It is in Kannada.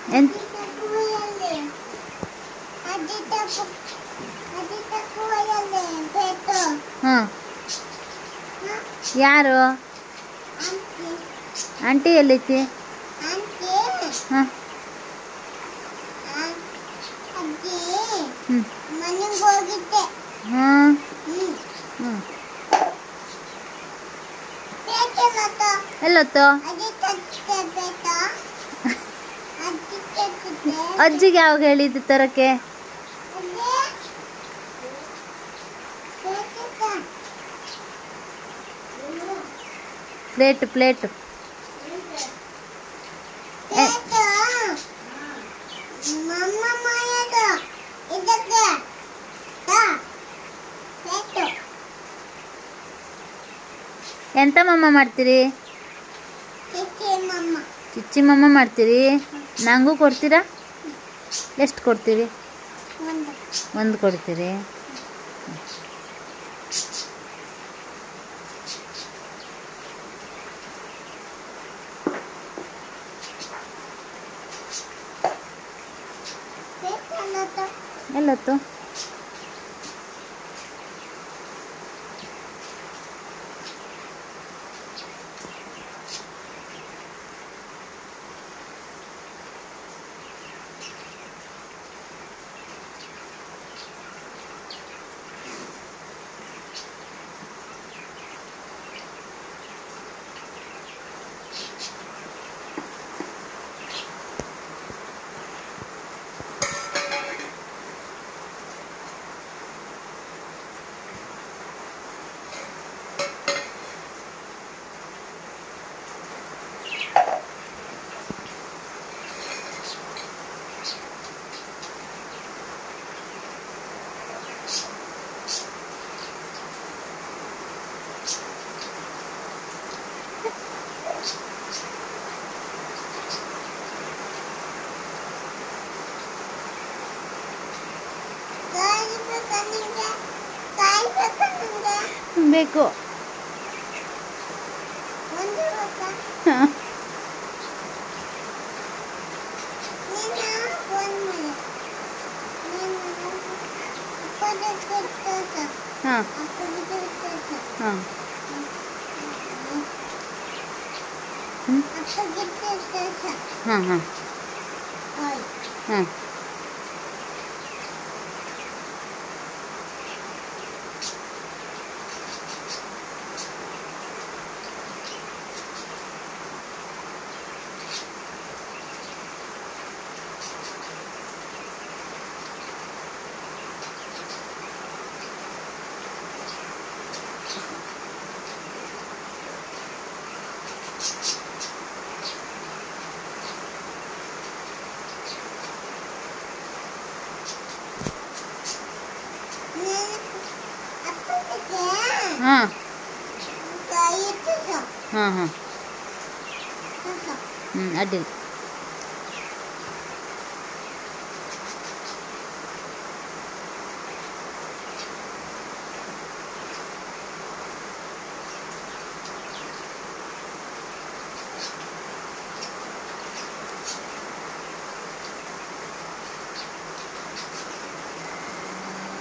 ಎಂತ ಹಾಂ ಯಾರು ಆಂಟಿ ಎಲ್ಲೈತಿ ಹಾಂ ಹ್ಞೂ ಮನೆಗೆ ಹೋಗಿದ್ದೆ ಹಾಂ ಹ್ಮ್ ಹ್ಞೂ ಬೇಕೆ ಮತ್ತು ಎಲ್ಲೊತ್ತು ಅಜ್ಜಿ ತಟ್ಟಿದ್ದೆ ಬೇಕಾ ಅಜ್ಜಿ ತಟ್ಟಿದ್ದೆ ಅಜ್ಜಿಗೆ ಯಾವಾಗ ಹೇಳಿದ್ದು ತರಕ್ಕೆ ಅಜ್ಜಿ ಬೇಕಿತ್ತ ಪ್ಲೇಟ್ ಪ್ಲೇಟ್ ಬೇಕು ಮಮ್ಮ ಮಾಡೋದು ಇದಕ್ಕೆ ತಾ ಬೇಕು ಎಂತ ಮಮ್ಮ ಮಾಡ್ತೀರಿ ಚಿಕ್ಕಿ ಮಮ್ಮ ಚಿಚ್ಚಿ ಮಮ್ಮ ಮಾಡ್ತೀರಿ ನಂಗೂ ಕೊಡ್ತೀರಾ ಎಷ್ಟು ಕೊಡ್ತೀರಿ ಒಂದು ಒಂದು ಕೊಡ್ತೀರಿ ಬೇಕನ್ನೋದು ಎಲ್ಲೊತ್ತು ಕಾಯಿ ಬೇಕಾ ನಿಂಗೆ ಕಾಯಿ ಬೇಕಾ ನಿಂಗೆ ಬೇಕು ಒಂದು ಬೇಕಾ ಹಾಂ ನೀನು ಫೋನ್ ಮಾಡಿ ನೀನು ಅಪ್ಪಗೆ ಕೊಡ್ತೇನೆ ಹಾಂ ಅಪ್ಪಗೆ ಕೊಡ್ತೇನೆ ಹಾಂ ಹ್ಞೂ ಅಪ್ಪಗೆ ಕೊಡ್ತೇನೆ ಹಾಂ ಹಾಂ ಓಯ್ ಹಾಂ ನೀನು ಅಪ್ಪಗೆ ಹಾಂ ಕಾಯಿ ಇಟ್ಟು ಹಾಂ ಹಾಂ ಸಾಕು ಹ್ಞೂ ಅಡ್ಡಿಲ್ಲ